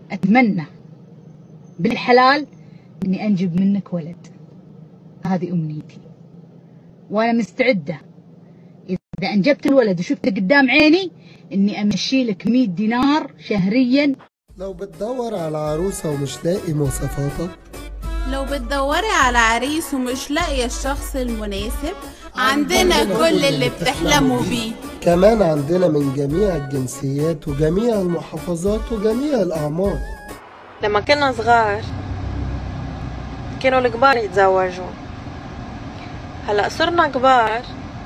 أتمنى بالحلال إني أنجب منك ولد هذه أمنيتي وأنا مستعدة إذا أنجبت الولد وشفته قدام عيني إني أمشي لك 100 دينار شهريا لو بتدور على عروسة ومش لاقي مواصفاتك لو بتدوري على عريس ومش لاقية الشخص المناسب عندنا كل اللي بتحلموا بيه كمان عندنا من جميع الجنسيات وجميع المحافظات وجميع الأعمار لما كنا صغار كانوا الكبار يتزوجوا هلا صرنا كبار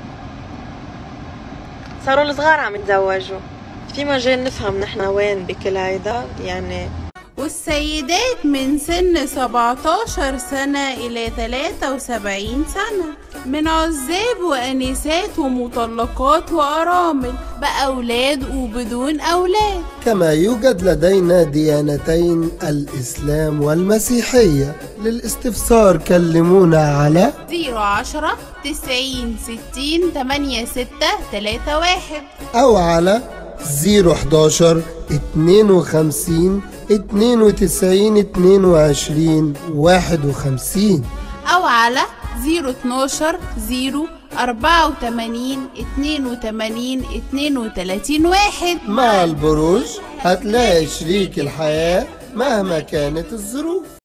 صاروا الصغار عم يتزوجوا في مجال نفهم نحن وين بكل هيدا يعني والسيدات من سن 17 سنة إلى 73 سنة من عزاب وأنسات ومطلقات وأرامل بأولاد وبدون أولاد كما يوجد لدينا ديانتين الإسلام والمسيحية للاستفسار كلمونا على 010 90 60 8 6 3 1 أو على 011 52 92 22 51 أو على 012 0 84 82 32 واحد مع البروج هتلاقي شريك الحياة مهما كانت الظروف